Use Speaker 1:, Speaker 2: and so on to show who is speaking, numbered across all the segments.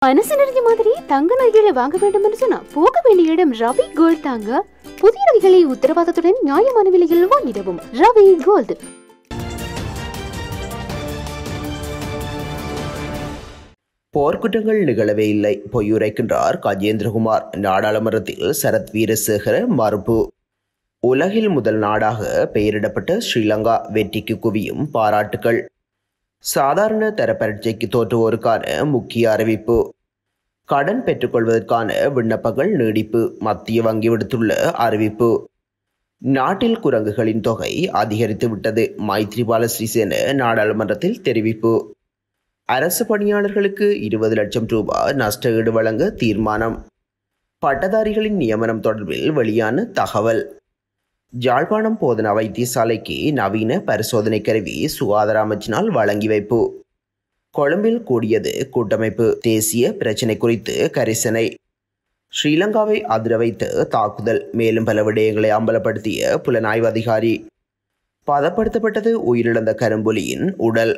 Speaker 1: மனசு நிறைஞ்ச மாதிரி தங்க நகைகளை வாங்க வேண்டும் என்று சொன்னா போக வேண்டிய இடம் ரவி கோல்ட் தாங்க புதிய நகைகளை உத்தரவாதத்துடன் நியாயமான விலையில் வாங்கிடவும் ரவி கோல்ட்
Speaker 2: போர்க்குற்றங்கள் நிகழவே இல்லை பொய்யுரைக்கின்றார் கஜேந்திரகுமார் நாடாளுமன்றத்தில் சரத் வீரசேகர மறுப்பு உலகில் முதல் நாடாக பெயரிடப்பட்ட ஸ்ரீலங்கா வெற்றிக்கு குவியும் பாராட்டுகள் சாதாரண தர பரீட்சைக்கு தோற்றுவோருக்கான முக்கிய அறிவிப்பு கடன் பெற்றுக்கொள்வதற்கான விண்ணப்பங்கள் நீடிப்பு மத்திய வங்கி விடுத்துள்ள அறிவிப்பு நாட்டில் குரங்குகளின் தொகை அதிகரித்து விட்டது மைத்ரிபால ஸ்ரீசேன நாடாளுமன்றத்தில் தெரிவிப்பு அரசு பணியாளர்களுக்கு இருபது லட்சம் ரூபாய் நஷ்டஈடு வழங்க தீர்மானம் பட்டதாரிகளின் நியமனம் தொடர்பில் வெளியான தகவல் ஜாழ்ப்பாணம் போதனா வைத்தியசாலைக்கு நவீன பரிசோதனை கருவி சுகாதார அமைச்சினால் வழங்கி வைப்பு கொழும்பில் கூடியது கூட்டமைப்பு தேசிய பிரச்சினை குறித்து கரிசனை ஸ்ரீலங்காவை அதிர வைத்து தாக்குதல் மேலும் பல விடயங்களை அம்பலப்படுத்திய புலனாய்வு அதிகாரி பதப்படுத்தப்பட்டது உயிரிழந்த கரும்புலியின் உடல்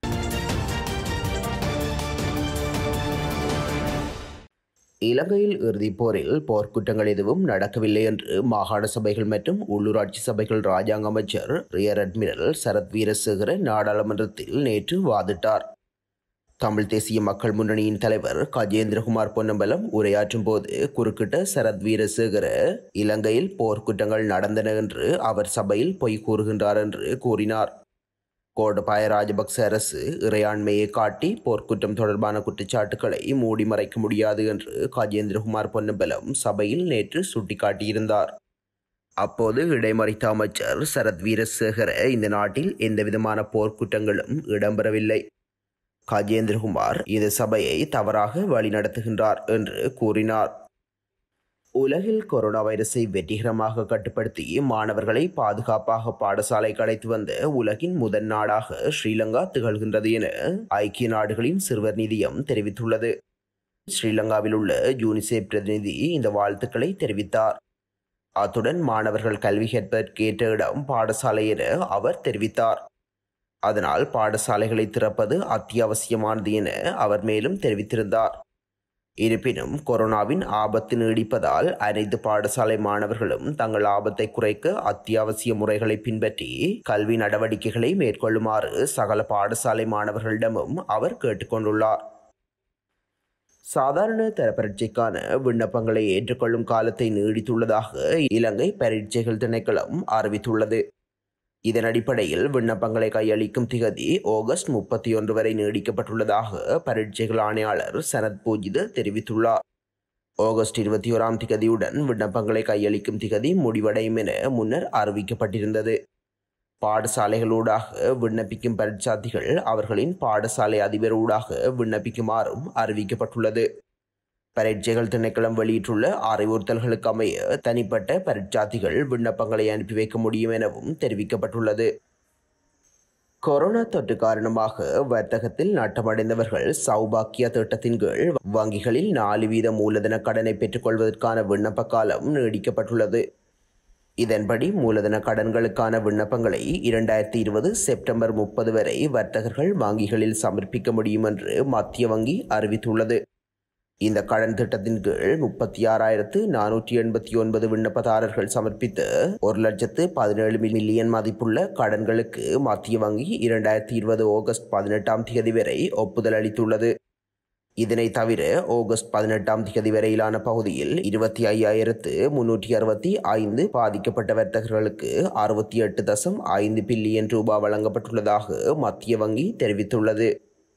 Speaker 2: இலங்கையில் இறுதிப் போரில் போர்க்குற்றங்கள் எதுவும் நடக்கவில்லை என்று மாகாண சபைகள் மற்றும் உள்ளூராட்சி சபைகள் ராஜாங்க அமைச்சர் ரியர் அட்மிரல் சரத் வீரசேகர நாடாளுமன்றத்தில் நேற்று வாதிட்டார் தமிழ் தேசிய மக்கள் முன்னணியின் தலைவர் கஜேந்திரகுமார் பொன்னம்பலம் உரையாற்றும் போது குறுக்கிட்ட சரத் வீரசேகர இலங்கையில் போர்க்குற்றங்கள் நடந்தன என்று அவர் சபையில் பொய் கூறுகின்றார் என்று கூறினார் கோடபாய ராஜபக்ச அரசு இறையாண்மையை காட்டி போர்க்குற்றம் தொடர்பான குற்றச்சாட்டுக்களை மூடி மறைக்க முடியாது என்று கஜேந்திரகுமார் பொன்னம்பலம் சபையில் நேற்று சுட்டிக்காட்டியிருந்தார் அப்போது இடைமறித்த அமைச்சர் சரத் வீரசேகர இந்த நாட்டில் எந்தவிதமான போர்க்குற்றங்களும் இடம்பெறவில்லை கஜேந்திரகுமார் இந்த சபையை தவறாக வழிநடத்துகின்றார் என்று கூறினார் உலகில் கொரோனா வைரஸை வெற்றிகரமாக கட்டுப்படுத்தி மாணவர்களை பாதுகாப்பாக பாடசாலைக்கு அழைத்து வந்த உலகின் முதல் நாடாக ஸ்ரீலங்கா திகழ்கின்றது என ஐக்கிய நாடுகளின் சிறுவர் நிதியம் தெரிவித்துள்ளது ஸ்ரீலங்காவில் உள்ள யூனிசெஃப் பிரதிநிதி இந்த வாழ்த்துக்களை தெரிவித்தார் அத்துடன் மாணவர்கள் கல்வி கற்பதற்கேற்ற இடம் பாடசாலை என அவர் தெரிவித்தார் அதனால் பாடசாலைகளை திறப்பது அத்தியாவசியமானது என அவர் மேலும் தெரிவித்திருந்தார் இருப்பினும் கொரோனாவின் ஆபத்து நீடிப்பதால் அனைத்து பாடசாலை மாணவர்களும் தங்கள் ஆபத்தை குறைக்க அத்தியாவசிய முறைகளை பின்பற்றி கல்வி நடவடிக்கைகளை மேற்கொள்ளுமாறு சகல பாடசாலை மாணவர்களிடமும் அவர் கேட்டுக்கொண்டுள்ளார் சாதாரண தர பரீட்சைக்கான விண்ணப்பங்களை ஏற்றுக்கொள்ளும் காலத்தை நீடித்துள்ளதாக இலங்கை பரீட்சைகள் திணைக்களம் அறிவித்துள்ளது இதன் அடிப்படையில் விண்ணப்பங்களை கையளிக்கும் திகதி ஆகஸ்ட் முப்பத்தி ஒன்று வரை நீடிக்கப்பட்டுள்ளதாக பரீட்சைகள் ஆணையாளர் சனத் பூஜித தெரிவித்துள்ளார் ஆகஸ்ட் இருபத்தி ஓராம் திகதியுடன் விண்ணப்பங்களை கையளிக்கும் திகதி முடிவடையும் என முன்னர் அறிவிக்கப்பட்டிருந்தது பாடசாலைகளூடாக விண்ணப்பிக்கும் பரீட்சார்த்திகள் அவர்களின் பாடசாலை அதிபரூடாக விண்ணப்பிக்குமாறும் அறிவிக்கப்பட்டுள்ளது பரீட்சைகள் திணைக்களம் வெளியிட்டுள்ள அறிவுறுத்தல்களுக்கு அமைய தனிப்பட்ட பரீட்சார்த்திகள் விண்ணப்பங்களை அனுப்பி வைக்க முடியும் எனவும் தெரிவிக்கப்பட்டுள்ளது கொரோனா தொற்று காரணமாக வர்த்தகத்தில் நட்டமடைந்தவர்கள் சௌபாக்கியா திட்டத்தின் கீழ் வங்கிகளில் நாலு வீத மூலதன கடனை பெற்றுக்கொள்வதற்கான விண்ணப்ப காலம் நீடிக்கப்பட்டுள்ளது இதன்படி மூலதன கடன்களுக்கான விண்ணப்பங்களை இரண்டாயிரத்தி இருபது செப்டம்பர் முப்பது வரை வர்த்தகர்கள் வங்கிகளில் சமர்ப்பிக்க முடியும் என்று மத்திய வங்கி அறிவித்துள்ளது இந்த கடன் திட்டத்தின் கீழ் முப்பத்தி ஆறாயிரத்து நானூற்றி எண்பத்தி ஒன்பது விண்ணப்பதாரர்கள் சமர்ப்பித்து ஒரு லட்சத்து பதினேழு மில்லியன் மதிப்புள்ள கடன்களுக்கு மத்திய வங்கி இரண்டாயிரத்தி இருபது ஆகஸ்ட் பதினெட்டாம் தேதி வரை ஒப்புதல் அளித்துள்ளது இதனை தவிர ஆகஸ்ட் பதினெட்டாம் தேதி வரையிலான பகுதியில் இருபத்தி ஐயாயிரத்து முன்னூற்றி அறுபத்தி ஐந்து பாதிக்கப்பட்ட வர்த்தகர்களுக்கு அறுபத்தி எட்டு தசம் ஐந்து பில்லியன் ரூபாய் வழங்கப்பட்டுள்ளதாக மத்திய வங்கி தெரிவித்துள்ளது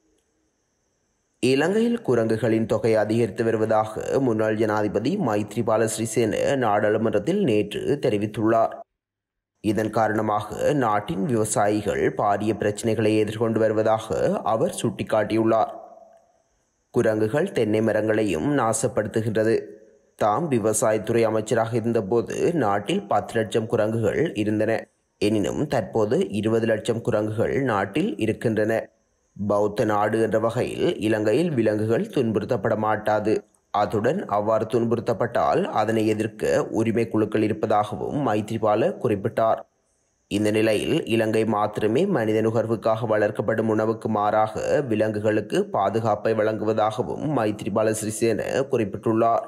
Speaker 2: இலங்கையில் குரங்குகளின் தொகை அதிகரித்து வருவதாக முன்னாள் ஜனாதிபதி மைத்ரிபால சிறிசேன நாடாளுமன்றத்தில் நேற்று தெரிவித்துள்ளார் இதன் காரணமாக நாட்டின் விவசாயிகள் பாரிய பிரச்சனைகளை எதிர்கொண்டு வருவதாக அவர் சுட்டிக்காட்டியுள்ளார் குரங்குகள் தென்னை மரங்களையும் நாசப்படுத்துகின்றது தாம் விவசாயத்துறை அமைச்சராக இருந்தபோது நாட்டில் பத்து லட்சம் குரங்குகள் இருந்தன எனினும் தற்போது இருபது லட்சம் குரங்குகள் நாட்டில் இருக்கின்றன பௌத்த நாடு என்ற வகையில் இலங்கையில் விலங்குகள் துன்புறுத்தப்பட மாட்டாது அத்துடன் அவ்வாறு துன்புறுத்தப்பட்டால் அதனை எதிர்க்க உரிமை குழுக்கள் இருப்பதாகவும் மைத்ரிபால குறிப்பிட்டார் இந்த நிலையில் இலங்கை மாத்திரமே மனித நுகர்வுக்காக வளர்க்கப்படும் உணவுக்கு மாறாக விலங்குகளுக்கு பாதுகாப்பை வழங்குவதாகவும் மைத்ரிபால சிறிசேன குறிப்பிட்டுள்ளார்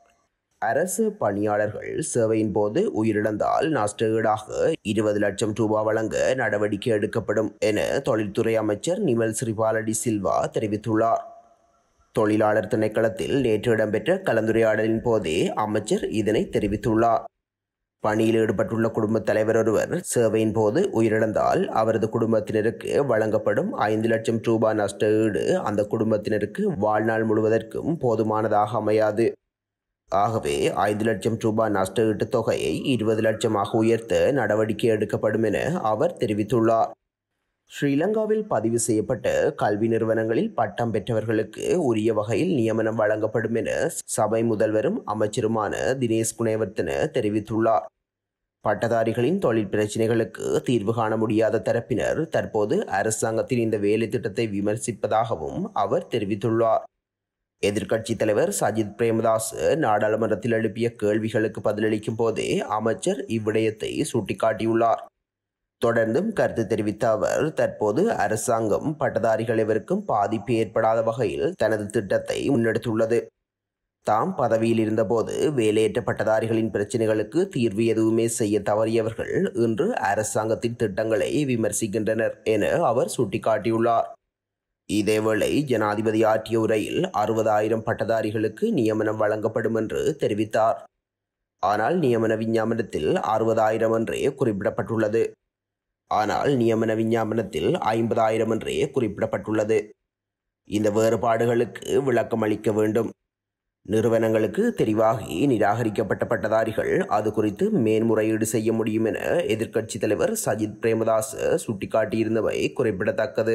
Speaker 2: அரசு பணியாளர்கள் சேவையின் போது உயிரிழந்தால் நஷ்டஈடாக இருபது லட்சம் ரூபாய் வழங்க நடவடிக்கை எடுக்கப்படும் என தொழில்துறை அமைச்சர் நிமல் ஸ்ரீபாலடி சில்வா தெரிவித்துள்ளார் தொழிலாளர் திணைக்களத்தில் நேற்று இடம்பெற்ற கலந்துரையாடலின் போதே அமைச்சர் இதனை தெரிவித்துள்ளார் பணியில் ஈடுபட்டுள்ள குடும்பத் தலைவர் ஒருவர் சேவையின் போது உயிரிழந்தால் அவரது குடும்பத்தினருக்கு வழங்கப்படும் ஐந்து லட்சம் ரூபாய் நஷ்ட ஈடு அந்த குடும்பத்தினருக்கு வாழ்நாள் முழுவதற்கும் போதுமானதாக அமையாது ஆகவே ஐந்து லட்சம் ரூபாய் நஷ்ட ஈட்டுத் தொகையை இருபது லட்சமாக உயர்த்த நடவடிக்கை எடுக்கப்படும் என அவர் தெரிவித்துள்ளார் ஸ்ரீலங்காவில் பதிவு செய்யப்பட்ட கல்வி நிறுவனங்களில் பட்டம் பெற்றவர்களுக்கு உரிய வகையில் நியமனம் வழங்கப்படும் என சபை முதல்வரும் அமைச்சருமான தினேஷ் குணேவர்த்தன தெரிவித்துள்ளார் பட்டதாரிகளின் தொழில் பிரச்சினைகளுக்கு தீர்வு காண முடியாத தரப்பினர் தற்போது அரசாங்கத்தின் இந்த வேலை திட்டத்தை விமர்சிப்பதாகவும் அவர் தெரிவித்துள்ளார் எதிர்க்கட்சித் தலைவர் சஜித் பிரேமதாஸ் நாடாளுமன்றத்தில் எழுப்பிய கேள்விகளுக்கு பதிலளிக்கும் போதே அமைச்சர் இவ்விடயத்தை சுட்டிக்காட்டியுள்ளார் தொடர்ந்தும் கருத்து தெரிவித்த அவர் தற்போது அரசாங்கம் பட்டதாரிகள் எவருக்கும் பாதிப்பு ஏற்படாத வகையில் தனது திட்டத்தை முன்னெடுத்துள்ளது தாம் பதவியில் இருந்தபோது வேலையற்ற பட்டதாரிகளின் பிரச்சினைகளுக்கு தீர்வு எதுவுமே செய்ய தவறியவர்கள் இன்று அரசாங்கத்தின் திட்டங்களை விமர்சிக்கின்றனர் என அவர் சுட்டிக்காட்டியுள்ளார் இதேவேளை ஜனாதிபதி ஆற்றிய உரையில் அறுபதாயிரம் பட்டதாரிகளுக்கு நியமனம் வழங்கப்படும் என்று தெரிவித்தார் ஆனால் நியமன விஞ்ஞாபனத்தில் அறுபதாயிரம் என்றே குறிப்பிடப்பட்டுள்ளது ஆனால் நியமன விஞ்ஞாபனத்தில் ஐம்பதாயிரம் என்றே குறிப்பிடப்பட்டுள்ளது இந்த வேறுபாடுகளுக்கு விளக்கம் அளிக்க வேண்டும் நிறுவனங்களுக்கு தெரிவாகி நிராகரிக்கப்பட்ட பட்டதாரிகள் அது குறித்து மேன்முறையீடு செய்ய முடியும் என எதிர்க்கட்சித் தலைவர் சஜித் பிரேமதாஸ் சுட்டிக்காட்டியிருந்தவை குறிப்பிடத்தக்கது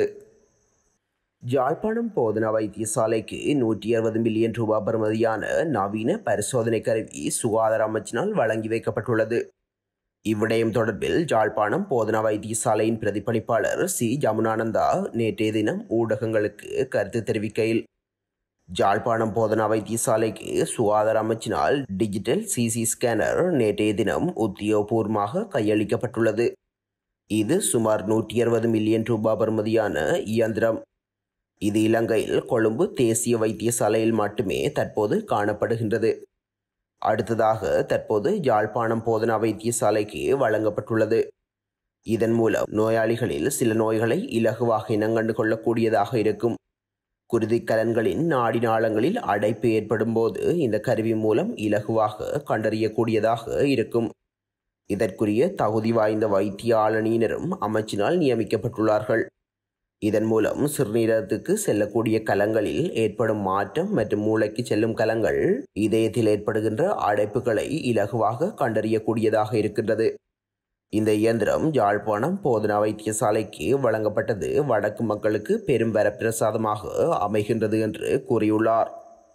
Speaker 2: ஜாழ்ப்பாணம் போதனா வைத்தியசாலைக்கு நூற்றி அறுபது மில்லியன் ரூபாய் பெறுமதியான நவீன பரிசோதனை கருவி சுகாதார அமைச்சினால் வழங்கி வைக்கப்பட்டுள்ளது இவ்விடயம் தொடர்பில் ஜாழ்ப்பாணம் போதனா வைத்தியசாலையின் பிரதிபலிப்பாளர் சி ஜமுனானந்தா நேற்றைய தினம் ஊடகங்களுக்கு கருத்து தெரிவிக்கையில் ஜாழ்ப்பாணம் போதனா வைத்தியசாலைக்கு சுகாதார அமைச்சினால் டிஜிட்டல் சிசி ஸ்கேனர் நேற்றைய தினம் உத்தியோகபூர்வமாக கையளிக்கப்பட்டுள்ளது இது சுமார் நூற்றி அறுபது மில்லியன் ரூபாய் பெறுமதியான இயந்திரம் இது இலங்கையில் கொழும்பு தேசிய வைத்தியசாலையில் மட்டுமே தற்போது காணப்படுகின்றது அடுத்ததாக தற்போது யாழ்ப்பாணம் போதனா வைத்தியசாலைக்கு வழங்கப்பட்டுள்ளது இதன் மூலம் நோயாளிகளில் சில நோய்களை இலகுவாக இனங்கண்டு கொள்ளக்கூடியதாக இருக்கும் குருதிக்கலன்களின் நாடி நாளங்களில் அடைப்பு ஏற்படும் போது இந்த கருவி மூலம் இலகுவாக கண்டறியக்கூடியதாக இருக்கும் இதற்குரிய தகுதி வாய்ந்த வைத்திய ஆளணியினரும் அமைச்சினால் நியமிக்கப்பட்டுள்ளார்கள் இதன் மூலம் சிறுநீரகத்துக்கு செல்லக்கூடிய கலங்களில் ஏற்படும் மாற்றம் மற்றும் மூளைக்கு செல்லும் கலங்கள் இதயத்தில் ஏற்படுகின்ற அடைப்புகளை இலகுவாக கண்டறியக்கூடியதாக இருக்கின்றது இந்த இயந்திரம் யாழ்ப்பாணம் போதனா வைத்தியசாலைக்கு வழங்கப்பட்டது வடக்கு மக்களுக்கு பெரும் வரப்பிரசாதமாக அமைகின்றது என்று கூறியுள்ளார்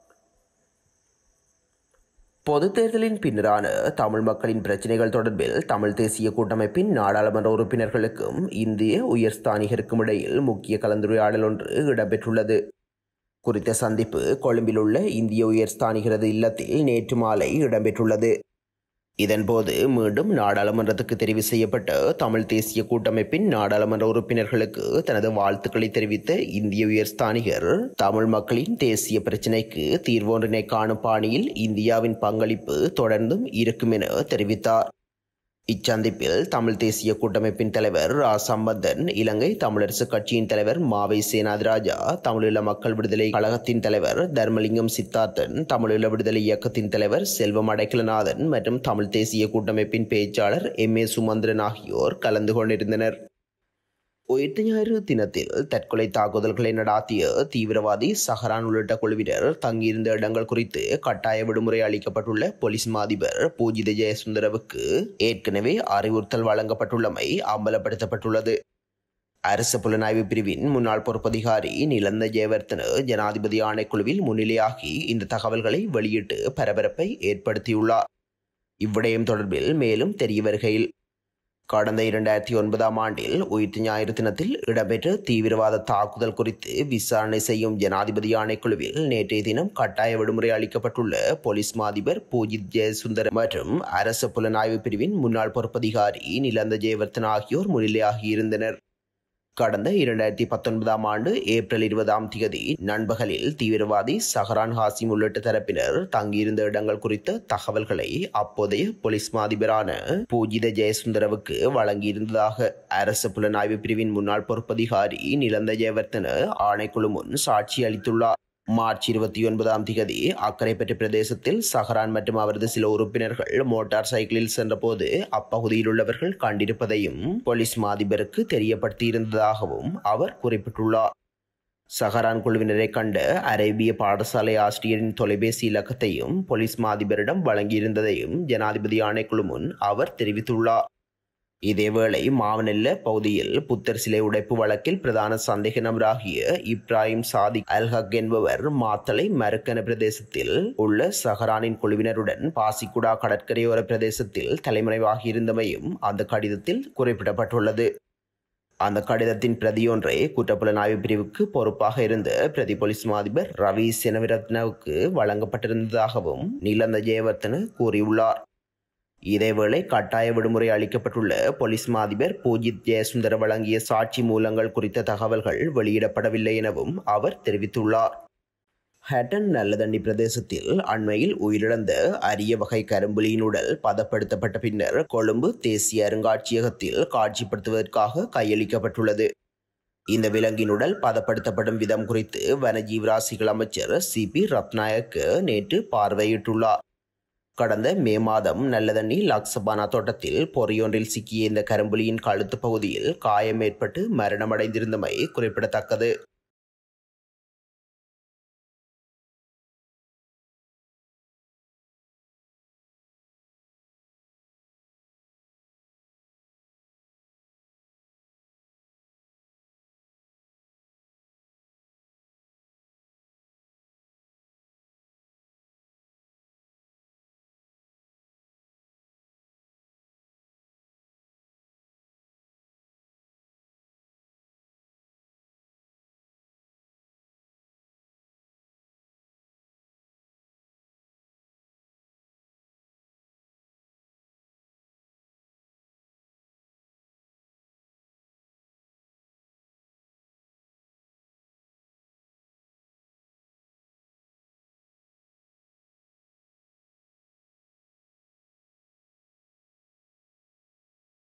Speaker 2: பொதுத் தேர்தலின் பின்னரான தமிழ் மக்களின் பிரச்சினைகள் தொடர்பில் தமிழ் தேசிய கூட்டமைப்பின் நாடாளுமன்ற உறுப்பினர்களுக்கும் இந்திய உயர்ஸ்தானிகருக்கும் இடையில் முக்கிய கலந்துரையாடல் ஒன்று இடம்பெற்றுள்ளது குறித்த சந்திப்பு கொழும்பில் உள்ள இந்திய உயர்ஸ்தானிகரது இல்லத்தில் நேற்று மாலை இடம்பெற்றுள்ளது இதன்போது மீண்டும் நாடாளுமன்றத்துக்கு தெரிவு செய்யப்பட்ட தமிழ் தேசிய கூட்டமைப்பின் நாடாளுமன்ற உறுப்பினர்களுக்கு தனது வாழ்த்துக்களை தெரிவித்த இந்திய உயர்ஸ்தானிகர் தமிழ் மக்களின் தேசிய பிரச்சினைக்கு தீர்வொன்றினை காணும் பாணியில் இந்தியாவின் பங்களிப்பு தொடர்ந்தும் இருக்கும் என தெரிவித்தார் இச்சந்திப்பில் தமிழ் தேசிய கூட்டமைப்பின் தலைவர் ரா சம்பந்தன் இலங்கை தமிழரசு கட்சியின் தலைவர் மாவை சேனாதிராஜா தமிழீழ மக்கள் விடுதலை கழகத்தின் தலைவர் தர்மலிங்கம் சித்தார்த்தன் தமிழீழ விடுதலை இயக்கத்தின் தலைவர் செல்வம் அடைக்கலநாதன் மற்றும் தமிழ் தேசிய கூட்டமைப்பின் பேச்சாளர் எம் ஏ சுமந்திரன் ஆகியோர் கலந்து கொண்டிருந்தனர் உயிர்த்த ஞாயிறு தினத்தில் தற்கொலை தாக்குதல்களை நடாத்திய தீவிரவாதி சஹரான் உள்ளிட்ட குழுவினர் தங்கியிருந்த இடங்கள் குறித்து கட்டாய விடுமுறை அளிக்கப்பட்டுள்ள போலீஸ் மாதிபர் பூஜித ஜெயசுந்தரவுக்கு ஏற்கனவே அறிவுறுத்தல் வழங்கப்பட்டுள்ளமை அம்பலப்படுத்தப்பட்டுள்ளது அரசு புலனாய்வு பிரிவின் முன்னாள் பொறுப்பதிகாரி நிலந்த ஜெயவர்த்தன ஜனாதிபதி ஆணைக்குழுவில் முன்னிலையாகி இந்த தகவல்களை வெளியிட்டு பரபரப்பை ஏற்படுத்தியுள்ளார் இவ்விடயம் தொடர்பில் மேலும் தெரிய வருகையில் கடந்த இரண்டாயிரத்தி ஒன்பதாம் ஆண்டில் உயிர்த்த ஞாயிறு தினத்தில் இடம்பெற்ற தீவிரவாத தாக்குதல் குறித்து விசாரணை செய்யும் ஜனாதிபதி ஆணைக்குழுவில் நேற்றைய தினம் கட்டாய விடுமுறை அளிக்கப்பட்டுள்ள போலீஸ் மாதிபர் பூஜித் ஜெயசுந்தர் மற்றும் அரசு புலனாய்வு பிரிவின் முன்னாள் பொறுப்பதிகாரி நிலந்த ஜெயவர்தன் ஆகியோர் முன்னிலையாகியிருந்தனர் கடந்த இரண்டாயிரத்தி பத்தொன்பதாம் ஆண்டு ஏப்ரல் இருபதாம் தேதி நண்பகலில் தீவிரவாதி சஹரான் ஹாசிம் உள்ளிட்ட தரப்பினர் தங்கியிருந்த இடங்கள் குறித்த தகவல்களை அப்போதைய போலீஸ் மாதிபரான பூஜித ஜெயசுந்தரவுக்கு வழங்கியிருந்ததாக அரசு புலனாய்வு பிரிவின் முன்னாள் பொறுப்பதிகாரி நிலந்த ஜெயவர்த்தன ஆணைக்குழு முன் சாட்சி அளித்துள்ளார் மார்ச் இருபத்தி ஒன்பதாம் திகதி அக்கரைப்பற்று பிரதேசத்தில் சஹரான் மற்றும் அவரது சில உறுப்பினர்கள் மோட்டார் சைக்கிளில் சென்றபோது அப்பகுதியில் உள்ளவர்கள் கண்டிருப்பதையும் போலீஸ் மாதிபருக்கு தெரியப்படுத்தியிருந்ததாகவும் அவர் குறிப்பிட்டுள்ளார் சஹரான் குழுவினரை கண்ட அரேபிய பாடசாலை ஆசிரியரின் தொலைபேசி இலக்கத்தையும் போலீஸ் மாதிபரிடம் வழங்கியிருந்ததையும் ஜனாதிபதி ஆணைக்குழு முன் அவர் தெரிவித்துள்ளார் இதேவேளை மாவனெல்ல பகுதியில் புத்தர் சிலை உடைப்பு வழக்கில் பிரதான சந்தேக நபராகிய இப்ராஹிம் சாதிக் அல்ஹக் என்பவர் மாத்தளை மருக்கன பிரதேசத்தில் உள்ள சஹரானின் குழுவினருடன் பாசிக்குடா கடற்கரையோர பிரதேசத்தில் தலைமறைவாகியிருந்தமையும் அந்த கடிதத்தில் குறிப்பிடப்பட்டுள்ளது அந்த கடிதத்தின் பிரதியொன்றை குற்றப்புலனாய்வு பிரிவுக்கு பொறுப்பாக இருந்த பிரதி போலீஸ் மாதிபர் ரவி செனவிரத்னவுக்கு வழங்கப்பட்டிருந்ததாகவும் நிலந்த ஜெயவர்தன கூறியுள்ளார் இதேவேளை கட்டாய விடுமுறை அளிக்கப்பட்டுள்ள போலீஸ் மாதிபர் பூஜித் ஜெயசுந்தர வழங்கிய சாட்சி மூலங்கள் குறித்த தகவல்கள் வெளியிடப்படவில்லை எனவும் அவர் தெரிவித்துள்ளார் ஹேட்டன் நல்லதண்டி பிரதேசத்தில் அண்மையில் உயிரிழந்த அரிய வகை கரும்புலியின் உடல் பதப்படுத்தப்பட்ட பின்னர் கொழும்பு தேசிய அருங்காட்சியகத்தில் காட்சிப்படுத்துவதற்காக கையளிக்கப்பட்டுள்ளது இந்த விலங்கின் உடல் பதப்படுத்தப்படும் விதம் குறித்து வனஜீவராசிகள் அமைச்சர் சி பி ரத்நாயக்கு நேற்று பார்வையிட்டுள்ளார் கடந்த மே மாதம் நல்லதண்ணி லாக்சபானா தோட்டத்தில் பொறியொன்றில் சிக்கிய இந்த கரும்புலியின் கழுத்து பகுதியில் காயம் ஏற்பட்டு மரணமடைந்திருந்தமை குறிப்பிடத்தக்கது